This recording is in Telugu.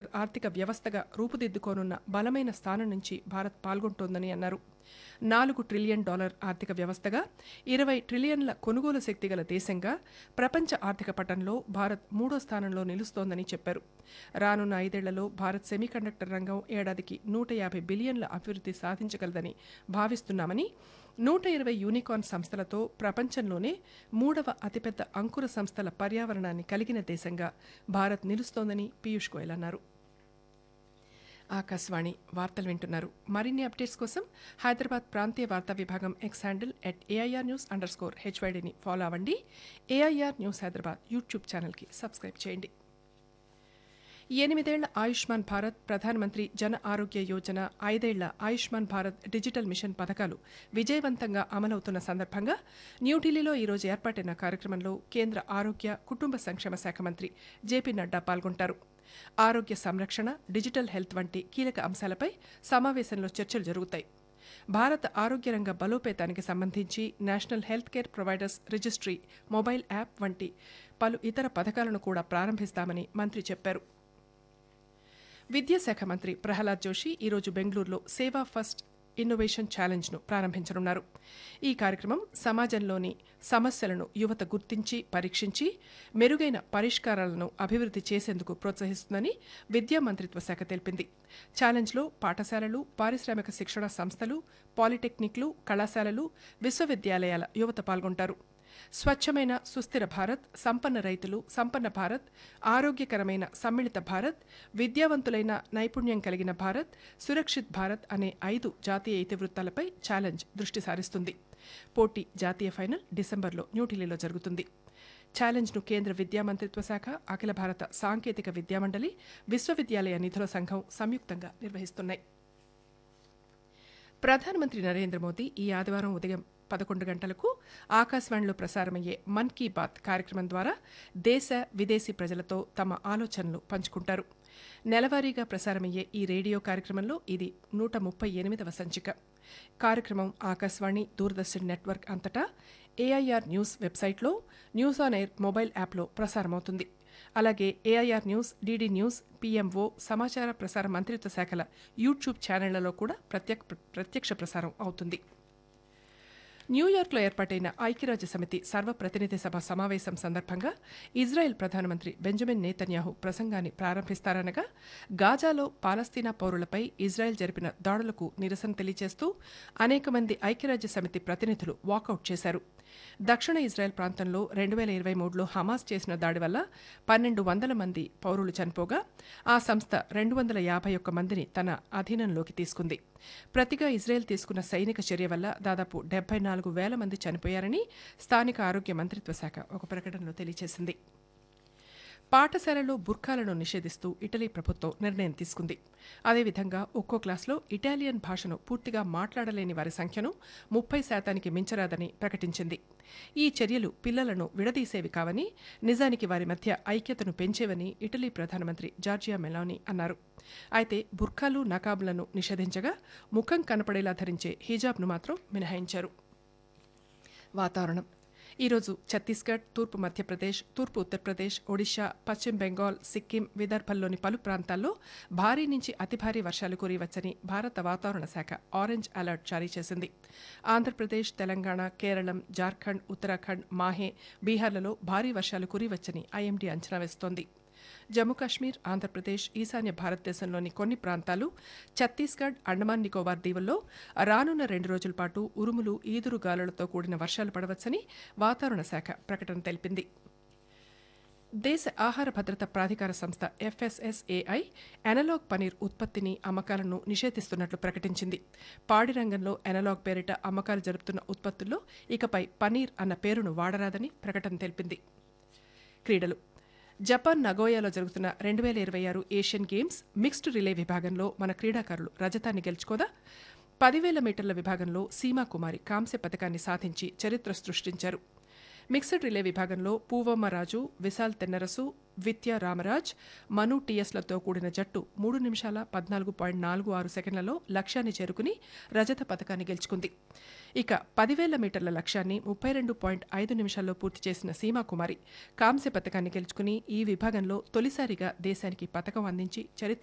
ఆర్థిక వ్యవస్థగా రూపుదిద్దుకోనున్న బలమైన స్థానం నుంచి భారత్ పాల్గొంటోందని అన్నారు నాలుగు ట్రిలియన్ డాలర్ ఆర్థిక వ్యవస్థగా ఇరవై ట్రిలియన్ల కొనుగోలు శక్తి గల దేశంగా ప్రపంచ ఆర్థిక పటంలో భారత్ మూడో స్థానంలో నిలుస్తోందని చెప్పారు రానున్న ఐదేళ్లలో భారత్ సెమీకండక్టర్ రంగం ఏడాదికి నూట యాభై బిలియన్ల అభివృద్ధి సాధించగలదని భావిస్తున్నామని నూట ఇరవై యూనికార్న్ సంస్థలతో ప్రపంచంలోనే మూడవ అతిపెద్ద అంకుర సంస్థల పర్యావరణాన్ని కలిగిన దేశంగా భారత్ నిలుస్తోందని పీయూష్ గోయల్ అన్నారు ఆకాశవాణి వార్తలు వింటున్నారు మరిన్ని అప్డేట్స్ కోసం హైదరాబాద్ ప్రాంతీయ వార్తా విభాగం X handle at AIR news underscore హెచ్వైడిని ఫాలో అవ్వండి ఏఐఆర్ న్యూస్ హైదరాబాద్ యూట్యూబ్ ఛానల్కి సబ్స్క్రైబ్ చేయండి ఎనిమిదేళ్ల ఆయుష్మాన్ భారత్ ప్రధానమంత్రి జన ఆరోగ్య యోజన ఐదేళ్ల ఆయుష్మాన్ భారత్ డిజిటల్ మిషన్ పథకాలు విజయవంతంగా అమలవుతున్న సందర్భంగా న్యూఢిల్లీలో ఈరోజు ఏర్పాటైన కార్యక్రమంలో కేంద్ర ఆరోగ్య కుటుంబ సంక్షేమ శాఖ మంత్రి జేపీ నడ్డా పాల్గొంటారు ఆరోగ్య సంరక్షణ డిజిటల్ హెల్త్ వంటి కీలక అంశాలపై సమావేశంలో చర్చలు జరుగుతాయి భారత ఆరోగ్య రంగ బలోపేతానికి సంబంధించి national health care providers registry mobile app వంటి పలు ఇతర పథకాలను కూడా ప్రారంభిస్తామని మంత్రి చెప్పారు విద్యాశాఖ మంత్రి ప్రహ్లాద్ జోషి ఈరోజు బెంగళూరులో సేవా ఫస్ట్ ఇన్నోవేషన్ ఛాలెంజ్ను ప్రారంభించనున్నారు ఈ కార్యక్రమం సమాజంలోని సమస్యలను యువత గుర్తించి పరీక్షించి మెరుగైన పరిష్కారాలను అభివృద్ధి చేసేందుకు ప్రోత్సహిస్తుందని విద్యా మంత్రిత్వ శాఖ తెలిపింది ఛాలెంజ్లో పాఠశాలలు పారిశ్రామిక శిక్షణ సంస్థలు పాలిటెక్నిక్లు కళాశాలలు విశ్వవిద్యాలయాల యువత పాల్గొంటారు స్వచ్ఛమైన సుస్థిర భారత్ సంపన్న రైతులు సంపన్న భారత్ ఆరోగ్యకరమైన సమ్మిళిత భారత్ విద్యావంతులైన నైపుణ్యం కలిగిన భారత్ సురక్షిత్ భారత్ అనే ఐదు జాతీయ ఇతివృత్తాలపై ఛాలెంజ్ దృష్టి సారిస్తుంది పోటీ జాతీయ ఫైనల్ డిసెంబర్లో న్యూఢిల్లీలో జరుగుతుంది ఛాలెంజ్ను కేంద్ర విద్యా మంత్రిత్వ శాఖ అఖిల భారత సాంకేతిక విద్యామండలి విశ్వవిద్యాలయ నిధుల సంఘం సంయుక్తంగా నిర్వహిస్తున్నాయి ప్రధానమంత్రి నరేంద్ర మోదీ ఈ ఆదివారం ఉదయం పదకొండు గంటలకు ఆకాశవాణిలో ప్రసారమయ్యే మన్ కీ బాత్ కార్యక్రమం ద్వారా దేశ విదేశీ ప్రజలతో తమ ఆలోచనలు పంచుకుంటారు నెలవారీగా ప్రసారమయ్యే ఈ రేడియో కార్యక్రమంలో ఇది నూట ముప్పై ఎనిమిదవ సంచిక కార్యక్రమం ఆకాశవాణి దూరదర్శన్ నెట్వర్క్ అంతటా ఏఐఆర్ న్యూస్ వెబ్సైట్లో న్యూస్ ఆన్ ఎయిర్ మొబైల్ యాప్లో ప్రసారమవుతుంది అలాగే AIR news DD news PMO సమాచార ప్రసార మంత్రిత్వ శాఖల యూట్యూబ్ ఛానళ్లలో కూడా ప్రత్యక్ష ప్రత్యక్ష ప్రసారం అవుతుంది న్యూయార్క్లో ఏర్పాటైన ఐక్యరాజ్య సమితి సర్వప్రతినిధి సభ సమావేశం సందర్భంగా ఇజ్రాయెల్ ప్రధానమంత్రి బెంజమిన్ నేతన్యాహు ప్రసంగాన్ని ప్రారంభిస్తారనగా గాజాలో పాలస్తీనా పౌరులపై ఇజ్రాయెల్ జరిపిన దాడులకు నిరసన తెలియజేస్తూ అనేక మంది ఐక్యరాజ్య సమితి ప్రతినిధులు వాకౌట్ చేశారు దక్షిణ ఇజ్రాయెల్ ప్రాంతంలో రెండు వేల ఇరవై మూడులో హమాస్ చేసిన దాడి వల్ల పన్నెండు వందల మంది పౌరులు చనిపోగా ఆ సంస్థ రెండు వందల యాభై ఒక్క మందిని తన అధీనంలోకి తీసుకుంది ప్రతిగా ఇజ్రాయెల్ తీసుకున్న సైనిక చర్య వల్ల దాదాపు డెబ్బై నాలుగు వేల మంది చనిపోయారని స్థానిక ఆరోగ్య మంత్రిత్వ శాఖ ఒక ప్రకటనలో తెలియజేసింది పాఠశాలలో బుర్ఖాలను నిషేధిస్తూ ఇటలీ ప్రభుత్వం నిర్ణయం తీసుకుంది అదేవిధంగా ఒక్కో క్లాస్లో ఇటాలియన్ భాషను పూర్తిగా మాట్లాడలేని వారి సంఖ్యను ముప్పై శాతానికి మించరాదని ప్రకటించింది ఈ చర్యలు పిల్లలను విడదీసేవి కావని నిజానికి వారి మధ్య ఐక్యతను పెంచేవని ఇటలీ ప్రధానమంత్రి జార్జియా మెలాని అన్నారు అయితే బుర్ఖాలు నకాబులను నిషేధించగా ముఖం కనపడేలా ధరించే హిజాబ్ను మాత్రం మినహాయించారు వాతావరణం ఈరోజు ఛత్తీస్గఢ్ తూర్పు మధ్యప్రదేశ్ తూర్పు ఉత్తరప్రదేశ్ ఒడిశా పశ్చిమ బెంగాల్ సిక్కిం విదర్భల్లోని పలు ప్రాంతాల్లో భారీ నుంచి అతి భారీ వర్షాలు కురియవచ్చని భారత వాతావరణ శాఖ ఆరెంజ్ అలర్ట్ జారీ చేసింది ఆంధ్రప్రదేశ్ తెలంగాణ కేరళం జార్ఖండ్ ఉత్తరాఖండ్ మాహే బీహార్లలో భారీ వర్షాలు కురియవచ్చని ఐఎండీ అంచనా వేస్తోంది జమ్మూ కాశ్మీర్ ఆంధ్రప్రదేశ్ ఈశాన్య భారతదేశంలోని కొన్ని ప్రాంతాలు ఛత్తీస్గఢ్ అండమాన్ నికోబార్ దీవుల్లో రానున్న రెండు రోజుల పాటు ఉరుములు ఈదురు గాలులతో కూడిన వర్షాలు పడవచ్చని వాతావరణ శాఖ ప్రకటన తెలిపింది దేశ ఆహార భద్రత ప్రాధికార సంస్థ ఎఫ్ఎస్ఎస్ఏఐ అనలాగ్ పనీర్ ఉత్పత్తిని అమ్మకాలను నిషేధిస్తున్నట్లు ప్రకటించింది పాడి రంగంలో అనలాగ్ పేరిట అమ్మకాలు జరుపుతున్న ఉత్పత్తుల్లో ఇకపై పనీర్ అన్న పేరును వాడరాదని ప్రకటన తెలిపింది క్రీడలు జపాన్ నగోయాలో జరుగుతున్న రెండు వేల ఇరవై ఆరు ఏషియన్ గేమ్స్ మిక్స్డ్ రిలే విభాగంలో మన క్రీడాకారులు రజతాన్ని గెలుచుకోదా పదివేల మీటర్ల విభాగంలో సీమా కుమారి కాంస్య పథకాన్ని సాధించి చరిత్ర సృష్టించారు మిక్స్డ్ రిలే విభాగంలో పూవమ్మ రాజు విశాల్ తెన్నరసు విత్య రామరాజ్ మను టీఎస్లతో కూడిన జట్టు మూడు నిమిషాల పద్నాలుగు పాయింట్ నాలుగు ఆరు సెకండ్లలో లక్ష్యాన్ని చేరుకుని రజత పథకాన్ని గెలుచుకుంది ఇక పదివేల మీటర్ల లక్ష్యాన్ని ముప్పై రెండు పాయింట్ ఐదు నిమిషాల్లో పూర్తి చేసిన సీమాకుమారి కాంస్య పథకాన్ని గెలుచుకుని ఈ విభాగంలో తొలిసారిగా దేశానికి పథకం అందించి చరిత్ర